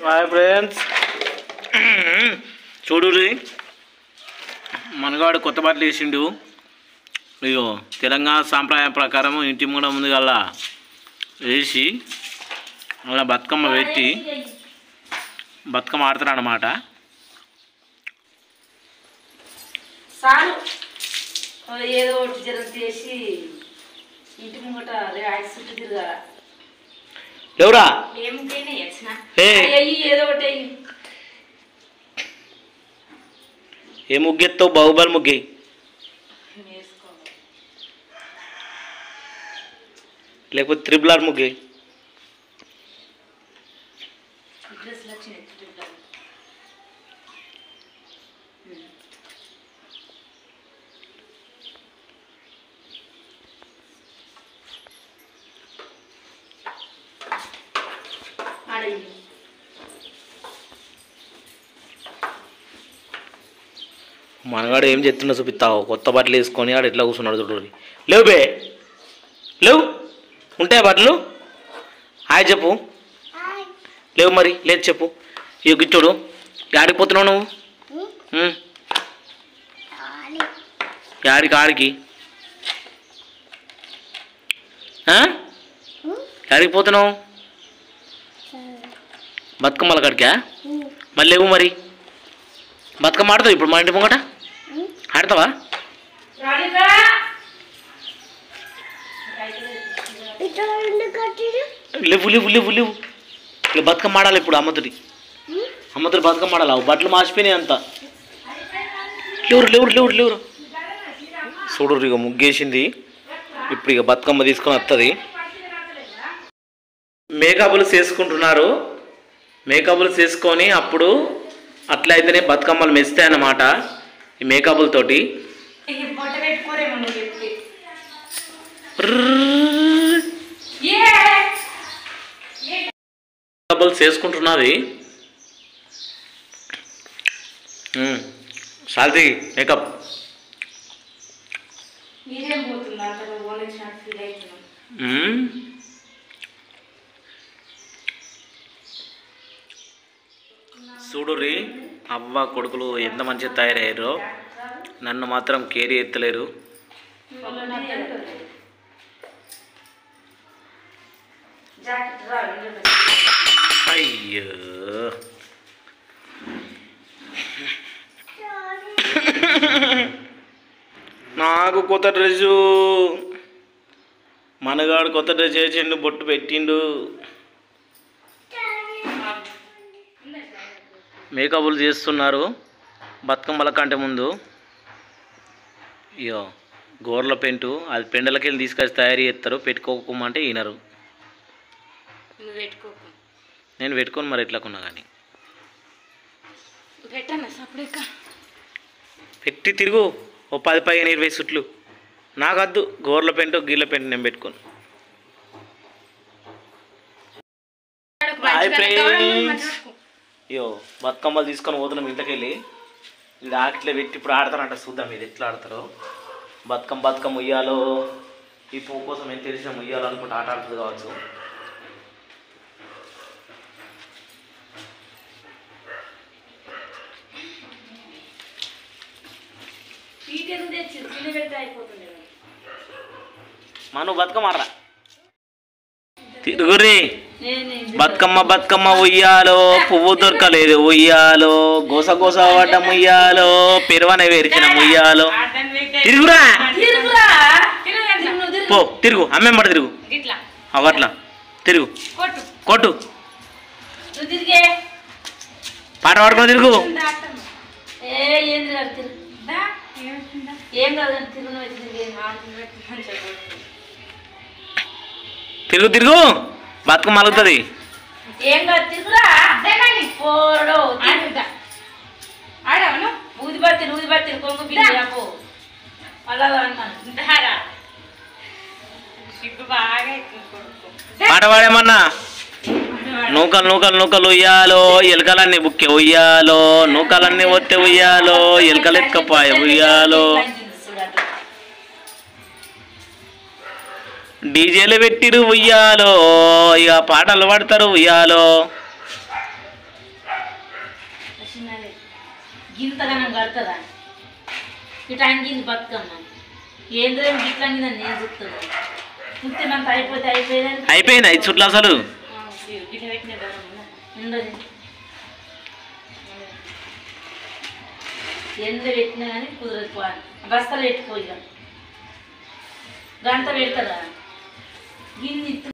Hi friends చూడురి మనగాడు కొత్త బట్టలు వేసిండు ఇగో తెలంగాణ సాంప్రదాయం ప్రకారం ఇంటి ముందు ముందుగల్లా వేసి అలా బతుకమ్మ పెట్టి బతుకమ్మ ఆడతారు అన్నమాట చాలు ఓ ఏదో ఒకటి జర చేసి ఇంటి ముంగట ర్యాక్ చుట్టూ తిరగాల ఎవరా ఏమిటైనా వచ్చిన ఏ. అయ్యి ఏదో ఒకటి అయ్యి ఏ ముగ్గెత్తావు బాహుబలి ముగ్గి వేసుకోవాలి లేకపోతే త్రిబుల్ ఆర్ ముగ్గి డ్రెస్సులు వచ్చినాయి తిరుగుతాను ఆడయ్యి మనగాడు ఏం చెప్తున్నా చూపిస్తావు కొత్త బట్టలు వేసుకొని ఆడు ఎట్లా కూర్చున్నాడు చూడు లేవు బే లేవు ఉంటాయా బట్టలు హాయ్ చెప్పు లేవు మరి లేదు చెప్పు ఇక గిచ్చుడు యాడికి పోతున్నావు నువ్వు ఉమ్. యాడికి ఆడికి ఆ? యాడికి పోతున్నావు బతుకమ్మల కాడికా మళ్ళీ లేవు మరి బతుకమ్మ ఆడతావు ఇప్పుడు మా ఇంటి ముంగట ఆడతావా రాణిగా లేవు లేవు లేవు లేవు ఇక బతుకమ్మ ఆడాలి ఇప్పుడు అమ్మతోటి అమ్మతోటి బతుకమ్మ ఆడాలి అవి బట్టలు మార్చిపోయినాయి అంతా లేవురు లేవురు లేవురు లేవురు చూడు ఇక ముగ్గేసింది ఇప్పుడు ఇక బతుకమ్మ తీసుకొని వస్తుంది మేకప్లు చేసుకుంటున్నారు మేకప్లు చేసుకొని అప్పుడు అట్లా అయితేనే బతుకమ్మలు మెస్తాయన్నమాట ఈ మేకప్లతోటి బొట్ట పెట్టుకోరేమో నువ్వు చెప్తే ఏ మేకప్లు చేసుకుంటున్నది ఉమ్. శాంతి మేకప్ మీరేం పోతున్నారు అక్కడ ఓన్ వచ్చినట్టు ఫీల్ అవుతున్నాం ఉమ్. చూడుర్రి అవ్వ కొడుకులు ఎంత మంచిగా తయారయ్యారో నన్ను మాత్రం కేరీ ఎత్తలేరు జాకెట్ రా ఇందులో. అయ్యో నాకు కొత్త డ్రెస్సు మనగాడు కొత్త డ్రెస్ వేసిండు బొట్టు పెట్టిండు మేకప్లు చేస్తున్నారు బతుకమ్మల కంటే ముందు ఇయో గోర్ల పెంటు అది పెండలకి వెళ్ళి తీసుకొచ్చి తయారు చేస్తారు పెట్టుకోకమంటే ఈనరు నువ్వు పెట్టుకోకు నేను పెట్టుకొని మరి ఎట్లా కొన్నా కానీ పెట్టాను సపరేక పెట్టి తిరుగు ఓ పది పదిహేను ఇరవై సుట్లు నాకద్దు గోర్ల పెంటు గీర్ల పెంటు నేను పెట్టుకోను హాయ్ ఫ్రెండ్స్ అయ్యో బతుకమ్మలు తీసుకొని పోతున్నాం ఇంట్లోకెళ్ళి ఇది ఆకిట్లో పెట్టి ఇప్పుడు ఆడతారంట చూద్దాం ఇది ఎట్లా ఆడతారో బతుకమ్మ బతుకమ్మ ఉయ్యాలో ఈ పువ్వు కోసం ఎంత తెలిసిన ఉయ్యాలో అనుకుంటే ఆట ఆడుతుంది కావచ్చు పీటెన్ తెచ్చి తిని పెడితే అయిపోతుంది మనం బతుకమ్మ ఆడరా తిరుగురి నేను బతుకమ్మ బతుకమ్మ ఉయ్యాలో పువ్వు దొరకలేదు ఉయ్యాలో గోస గోస పడ్డం ఉయ్యాలో పెరువనే వేరిచిన ఉయ్యాలో తిరుగురా తిరుగురా తిరుగు నువ్వు తిరుగు పో తిరుగు అమ్మేంబడి తిరుగు ఇట్లా అవట్లా తిరుగు కొట్టు కొట్టు నువ్వు తిరిగే పాట పాడుకొని తిరుగు ఏ ఏంది కాదు తిరుగు ఏం కాదు కానీ తిరుగు నువ్వు తిరిగే మంచిగా తిరుగు తిరుగు బతుకమ్మ మలుగుతుంది ఏం కాదు తిరుగురా పోరడు ఆడవను ఊది బత్తి ఊది బత్తి కొంగు బియ్యపు అలా అన్నాను దారా సిగ్గు బాగా ఎక్కువ కొడుకు పాట పాడేమన్నా నూకలు నూకలు నూకలు ఉయ్యాలో ఎలుకలన్నీ బుక్కే ఉయ్యాలో నూకలన్నీ ఒత్తే ఉయ్యాలో ఎలుకలు ఎత్తుకపోయ ఉయ్యాలో డీజేలు పెట్టిరు ఉయ్యాలో ఇక పాటలు పాడతారు ఉయ్యాలో గింతగానం కడతదా ఈ టైం గింది బతుకమ్మ ఏందో గిట్లా మీద నేను చూస్తాను చూస్తే మనకు అయిపోతే అయిపోయేదని అయిపోయింది ఐదు చుట్లు అసలు గిట్ల పెట్టిన ఉండదు ఎంత పెట్టినా కానీ కుదరదు పో. బస్తాలు పెట్టుకో ఇక గంట పెడతారా గిన్నె